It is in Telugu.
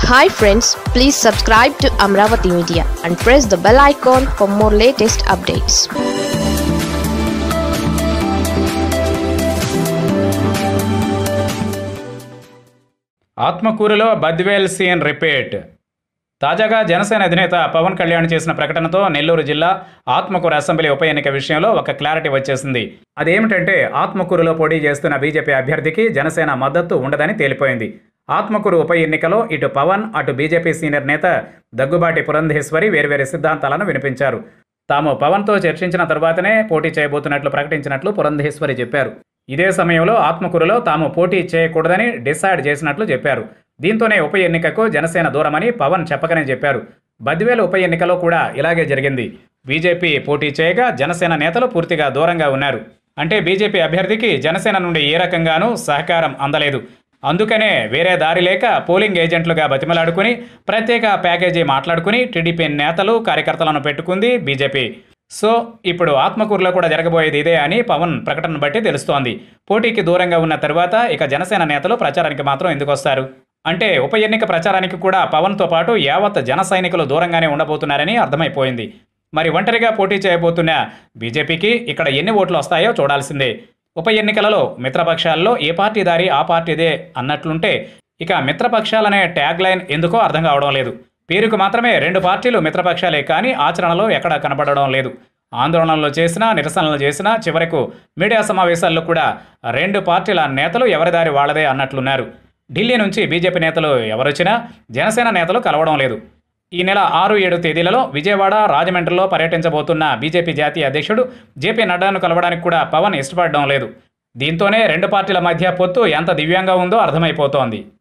hi friends please subscribe to Amaravati media and press the bell icon for more latest updates ఆత్మకూరులో బద్వేల్ సీన్ రిపీట్ తాజాగా జనసేన అధినేత పవన్ కళ్యాణ్ చేసిన ప్రకటనతో నెల్లూరు జిల్లా ఆత్మకూరు అసెంబ్లీ ఉప ఎన్నిక విషయంలో ఒక క్లారిటీ వచ్చేసింది అదేమిటంటే ఆత్మకూరులో పోటీ చేస్తున్న బీజేపీ అభ్యర్థికి జనసేన మద్దతు ఉండదని తేలిపోయింది ఆత్మకూరు ఉప ఎన్నికలో ఇటు పవన్ అటు బీజేపీ సీనియర్ నేత దగ్గుబాటి పురంధేశ్వరి వేర్వేరు సిద్ధాంతాలను వినిపించారు తాము పవన్తో చర్చించిన తరువాతనే పోటీ చేయబోతున్నట్లు ప్రకటించినట్లు పురంధేశ్వరి చెప్పారు ఇదే సమయంలో ఆత్మకూరులో తాము పోటీ చేయకూడదని డిసైడ్ చేసినట్లు చెప్పారు దీంతోనే ఉప ఎన్నికకు జనసేన దూరమని పవన్ చెప్పకనే చెప్పారు బద్వేలు ఉప ఎన్నికలో కూడా ఇలాగే జరిగింది బీజేపీ పోటీ చేయగా జనసేన నేతలు పూర్తిగా దూరంగా ఉన్నారు అంటే బీజేపీ అభ్యర్థికి జనసేన నుండి ఏ రకంగానూ సహకారం అందలేదు అందుకనే వేరే దారి లేక పోలింగ్ ఏజెంట్లుగా బతిమలాడుకుని ప్రత్యేక ప్యాకేజీ మాట్లాడుకుని టీడీపీ నేతలు కార్యకర్తలను పెట్టుకుంది బీజేపీ సో ఇప్పుడు ఆత్మకూరులో కూడా జరగబోయేది ఇదే అని పవన్ ప్రకటన బట్టి తెలుస్తోంది పోటీకి దూరంగా ఉన్న తర్వాత ఇక జనసేన నేతలు ప్రచారానికి మాత్రం ఎందుకు వస్తారు అంటే ఉప ఎన్నిక ప్రచారానికి కూడా పవన్తో పాటు యావత్ జన సైనికులు దూరంగానే ఉండబోతున్నారని అర్థమైపోయింది మరి ఒంటరిగా పోటీ చేయబోతున్న బీజేపీకి ఇక్కడ ఎన్ని ఓట్లు వస్తాయో చూడాల్సిందే ఉప ఎన్నికలలో మిత్రపక్షాల్లో ఏ పార్టీ దారి ఆ పార్టీదే అన్నట్లుంటే ఇక మిత్రపక్షాలనే ట్యాగ్ లైన్ ఎందుకో అర్థం కావడం లేదు పేరుకు మాత్రమే రెండు పార్టీలు మిత్రపక్షాలే కానీ ఆచరణలో ఎక్కడా కనబడడం లేదు ఆందోళనలు చేసినా నిరసనలు చేసినా చివరకు మీడియా సమావేశాల్లో కూడా రెండు పార్టీల నేతలు ఎవరి దారి వాళ్ళదే అన్నట్లున్నారు ఢిల్లీ నుంచి బీజేపీ నేతలు ఎవరొచ్చినా జనసేన నేతలు కలవడం లేదు ఈ నెల ఆరు ఏడు తేదీలలో విజయవాడ రాజమండ్రిలో పర్యటించబోతున్న బీజేపీ జాతీయ అధ్యక్షుడు జేపీ నడ్డాను కలవడానికి కూడా పవన్ ఇష్టపడడం లేదు దీంతోనే రెండు పార్టీల మధ్య పొత్తు ఎంత దివ్యంగా ఉందో అర్థమైపోతోంది